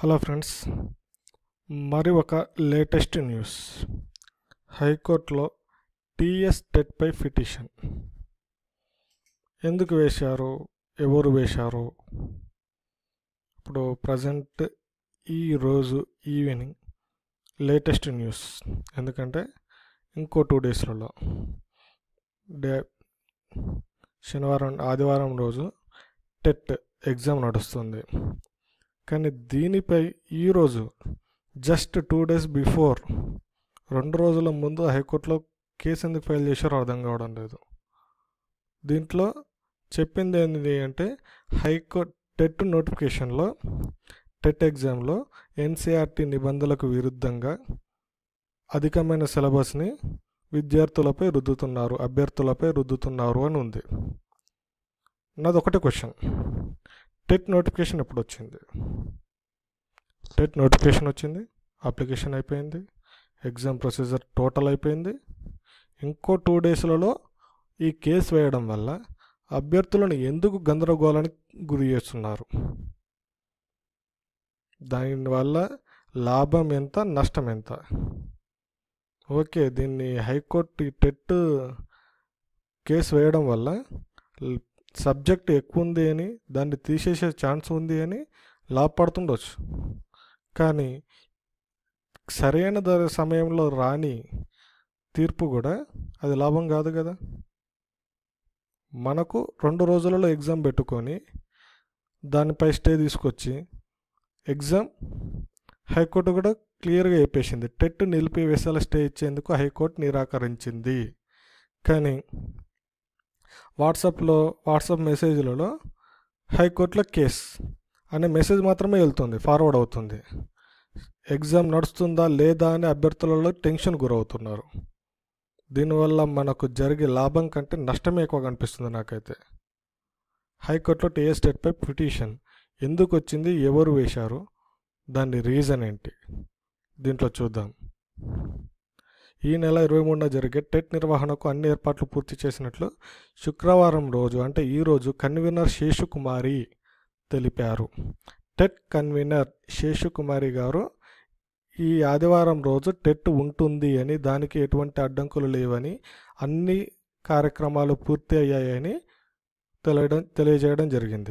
hello friends మరి ఒక latest news హైకోర్టులో టీఎస్ టెట్పై పిటిషన్ ఎందుకు వేశారు ఎవరు వేశారు ఇప్పుడు ప్రజెంట్ ఈరోజు ఈవినింగ్ లేటెస్ట్ న్యూస్ ఎందుకంటే ఇంకో టూ డేస్లలో డే శనివారం ఆదివారం రోజు టెట్ ఎగ్జామ్ నడుస్తుంది కానీ దీనిపై ఈరోజు జస్ట్ టూ డేస్ బిఫోర్ రెండు రోజుల ముందు హైకోర్టులో కేసు ఎందుకు ఫైల్ చేశారో అర్థం కావడం లేదు దీంట్లో చెప్పింది ఏంటి అంటే హైకోర్టు టెట్ నోటిఫికేషన్లో టెట్ ఎగ్జామ్లో ఎన్సీఆర్టీ నిబంధనలకు విరుద్ధంగా అధికమైన సిలబస్ని విద్యార్థులపై రుద్దుతున్నారు అభ్యర్థులపై రుద్దుతున్నారు అని ఉంది నాది ఒకటే క్వశ్చన్ టెట్ నోటిఫికేషన్ ఎప్పుడు వచ్చింది టెట్ నోటిఫికేషన్ వచ్చింది అప్లికేషన్ అయిపోయింది ఎగ్జామ్ ప్రొసీజర్ టోటల్ అయిపోయింది ఇంకో టూ డేస్లలో ఈ కేసు వేయడం వల్ల అభ్యర్థులను ఎందుకు గందరగోళానికి గురి చేస్తున్నారు దానివల్ల లాభం ఎంత నష్టం ఎంత ఓకే దీన్ని హైకోర్టు ఈ టెట్ కేసు వేయడం వల్ల సబ్జెక్ట్ ఎక్కువ ఉంది అని దాన్ని తీసేసే ఛాన్స్ ఉంది అని లాభపడుతుండొచ్చు కానీ సరైన ధర సమయంలో రాని తీర్పు కూడా అది లాభం కాదు కదా మనకు రెండు రోజులలో ఎగ్జామ్ పెట్టుకొని దానిపై స్టే తీసుకొచ్చి ఎగ్జామ్ హైకోర్టు కూడా క్లియర్గా చెప్పేసింది టెట్ నిలిపివేసేలా స్టే ఇచ్చేందుకు హైకోర్టు నిరాకరించింది కానీ వాట్సాప్లో వాట్సాప్ మెసేజ్లలో హైకోర్టులో కేస్ అనే మెసేజ్ మాత్రమే వెళ్తుంది ఫార్వర్డ్ అవుతుంది ఎగ్జామ్ నడుస్తుందా లేదా అని అభ్యర్థులలో టెన్షన్ గురవుతున్నారు దీనివల్ల మనకు జరిగే లాభం కంటే నష్టమే ఎక్కువ కనిపిస్తుంది నాకైతే హైకోర్టులో టీఎస్ టెట్పై పిటిషన్ ఎందుకు వచ్చింది ఎవరు వేశారు దాని రీజన్ ఏంటి దీంట్లో చూద్దాం ఈ నెల ఇరవై మూడున జరిగే టెట్ నిర్వహణకు అన్ని ఏర్పాట్లు పూర్తి చేసినట్లు శుక్రవారం రోజు అంటే ఈరోజు కన్వీనర్ శేషుకుమారి తెలిపారు టెట్ కన్వీనర్ శేషుకుమారి గారు ఈ ఆదివారం రోజు టెట్ ఉంటుంది అని దానికి ఎటువంటి అడ్డంకులు లేవని అన్ని కార్యక్రమాలు పూర్తి అయ్యాయని తెలియడం తెలియజేయడం జరిగింది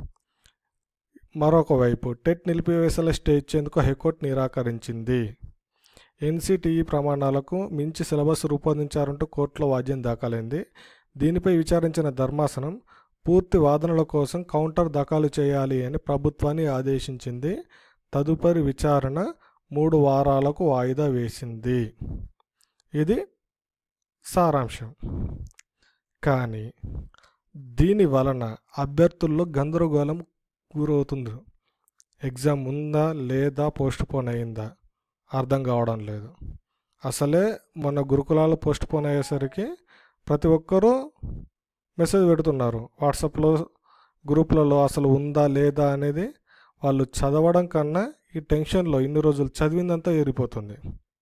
మరొక వైపు టెట్ నిలిపివేసేలా స్టే ఇచ్చేందుకు హైకోర్టు నిరాకరించింది ఎన్సిటిఈ ప్రమాణాలకు మించి సిలబస్ రూపొందించారంటూ కోర్టులో వాద్యం దాఖలైంది దీనిపై విచారించిన ధర్మాసనం పూర్తి వాదనల కోసం కౌంటర్ దాఖలు చేయాలి అని ప్రభుత్వాన్ని ఆదేశించింది తదుపరి విచారణ మూడు వారాలకు వాయిదా వేసింది ఇది సారాంశం కానీ దీని వలన అభ్యర్థుల్లో గందరగోళం గురవుతుంది ఎగ్జామ్ ఉందా లేదా పోస్ట్ పోన్ అయిందా అర్థం కావడం లేదు అసలే మన గురుకులాలు పోస్ట్ పోన్ అయ్యేసరికి ప్రతి ఒక్కరూ మెసేజ్ పెడుతున్నారు వాట్సాప్లో గ్రూప్లలో అసలు ఉందా లేదా అనేది వాళ్ళు చదవడం కన్నా ఈ టెన్షన్లో ఇన్ని రోజులు చదివిందంతా ఏరిపోతుంది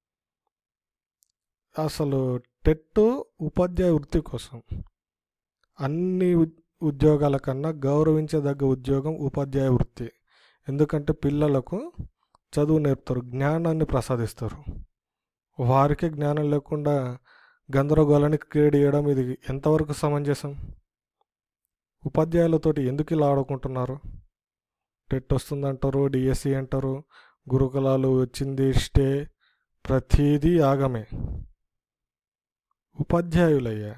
అసలు టెట్ ఉపాధ్యాయ వృత్తి కోసం అన్ని ఉద్యోగాల కన్నా గౌరవించదగ్గ ఉద్యోగం ఉపాధ్యాయ వృత్తి ఎందుకంటే పిల్లలకు చదువు నేర్పుతారు జ్ఞానాన్ని ప్రసాదిస్తారు వారికి జ్ఞానం లేకుండా గందరగోళానికి క్రియేట్ చేయడం ఇది ఎంతవరకు సమంజసం ఉపాధ్యాయులతోటి ఎందుకు ఇలా ఆడుకుంటున్నారు టెట్ వస్తుందంటారు డిఎస్సి అంటారు గురుకులాలు వచ్చింది స్టే ప్రతిదీ ఆగమే ఉపాధ్యాయులయ్యా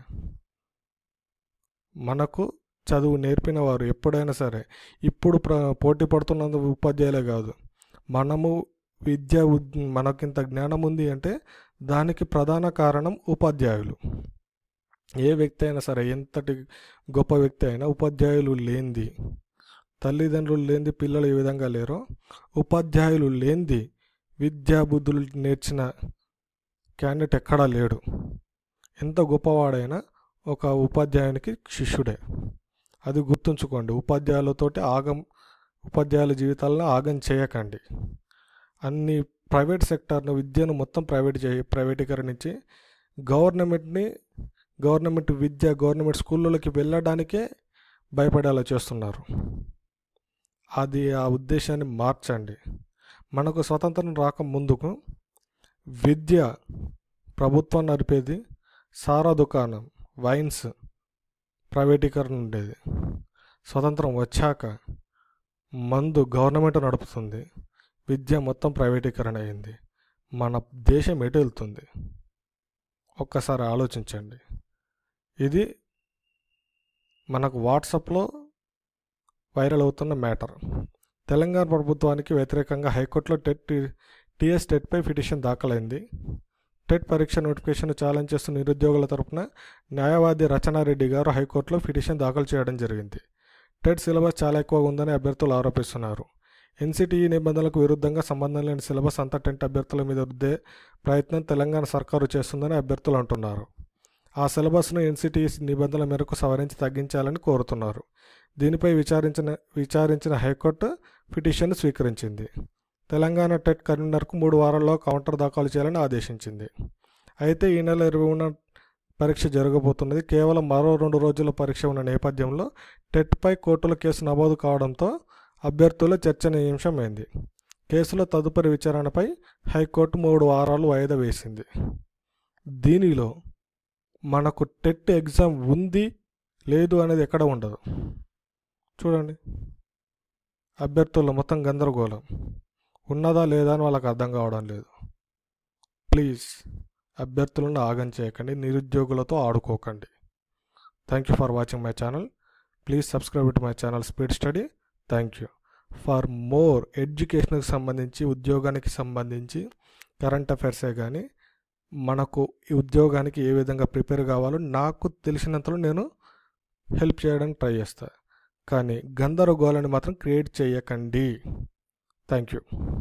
మనకు చదువు నేర్పిన వారు ఎప్పుడైనా సరే ఇప్పుడు ప్ర పోటీ పడుతున్నందు ఉపాధ్యాయులే కాదు మనము విద్య మనకింత జ్ఞానం ఉంది అంటే దానికి ప్రధాన కారణం ఉపాధ్యాయులు ఏ వ్యక్తి అయినా సరే ఎంతటి గొప్ప వ్యక్తి అయినా ఉపాధ్యాయులు లేనిది తల్లిదండ్రులు లేనిది పిల్లలు ఏ విధంగా లేరో ఉపాధ్యాయులు లేనిది విద్యా బుద్ధులు నేర్చిన క్యాండిడేట్ ఎక్కడా లేడు ఎంత గొప్పవాడైనా ఒక ఉపాధ్యాయునికి శిష్యుడే అది గుర్తుంచుకోండి ఉపాధ్యాయులతోటి ఆగం ఉపాధ్యాయుల జీవితాలను ఆగం చేయకండి అన్ని ప్రైవేట్ సెక్టార్ను విద్యను మొత్తం ప్రైవేట్ చేయ ప్రైవేటీకరణించి గవర్నమెంట్ని గవర్నమెంట్ విద్య గవర్నమెంట్ స్కూళ్ళలోకి వెళ్ళడానికే భయపడేలా చేస్తున్నారు అది ఆ ఉద్దేశాన్ని మార్చండి మనకు స్వతంత్రం రాక ముందుకు విద్య ప్రభుత్వం నడిపేది సారా దుకాణం వైన్స్ ప్రైవేటీకరణ ఉండేది స్వతంత్రం వచ్చాక మందు గవర్నమెంట్ నడుపుతుంది విద్య మొత్తం ప్రైవేటీకరణ అయింది మన దేశం ఎటు వెళ్తుంది ఒక్కసారి ఆలోచించండి ఇది మనకు వాట్సాప్లో వైరల్ అవుతున్న మ్యాటర్ తెలంగాణ ప్రభుత్వానికి వ్యతిరేకంగా హైకోర్టులో టెట్ టీఎస్ టెట్పై పిటిషన్ దాఖలైంది టెట్ పరీక్ష నోటిఫికేషన్ ఛాలెంజ్ చేస్తున్న నిరుద్యోగుల తరపున న్యాయవాది రచనారెడ్డి గారు హైకోర్టులో పిటిషన్ దాఖలు చేయడం జరిగింది టెట్ సిలబస్ చాలా ఎక్కువగా ఉందని అభ్యర్థులు ఆరోపిస్తున్నారు ఎన్సిటిఈ నిబంధనలకు విరుద్ధంగా సంబంధం లేని సిలబస్ అంతా టెట్ అభ్యర్థుల మీద రుద్దే ప్రయత్నం తెలంగాణ సర్కారు చేస్తుందని అభ్యర్థులు అంటున్నారు ఆ సిలబస్ను ఎన్సిటిఈ నిబంధనల మేరకు సవరించి తగ్గించాలని కోరుతున్నారు దీనిపై విచారించిన విచారించిన హైకోర్టు పిటిషన్ స్వీకరించింది తెలంగాణ టెట్ కన్వీనర్కు మూడు వారాల్లో కౌంటర్ దాఖలు చేయాలని ఆదేశించింది అయితే ఈ నెల ఇరవై పరీక్ష జరగబోతున్నది కేవలం మరో రెండు రోజుల పరీక్ష ఉన్న నేపథ్యంలో టెట్పై కోర్టులో కేసు నమోదు కావడంతో అభ్యర్థుల చర్చనీయాంశమైంది కేసులో తదుపరి విచారణపై హైకోర్టు మూడు వారాలు వాయిదా వేసింది దీనిలో మనకు టెట్ ఎగ్జామ్ ఉంది లేదు అనేది ఎక్కడ ఉండదు చూడండి అభ్యర్థుల్లో మొత్తం గందరగోళం ఉన్నదా లేదా అని వాళ్ళకి అర్థం కావడం లేదు ప్లీజ్ అభ్యర్థులను ఆగం చేయకండి నిరుద్యోగులతో ఆడుకోకండి thank you for watching my channel please subscribe to my channel speed study thank you for more ఎడ్యుకేషన్కి సంబంధించి ఉద్యోగానికి సంబంధించి కరెంట్ అఫైర్సే కానీ మనకు ఈ ఉద్యోగానికి ఏ విధంగా ప్రిపేర్ కావాలో నాకు తెలిసినంతలో నేను హెల్ప్ చేయడానికి ట్రై చేస్తా కానీ గందరగోళాన్ని మాత్రం క్రియేట్ చేయకండి థ్యాంక్ యూ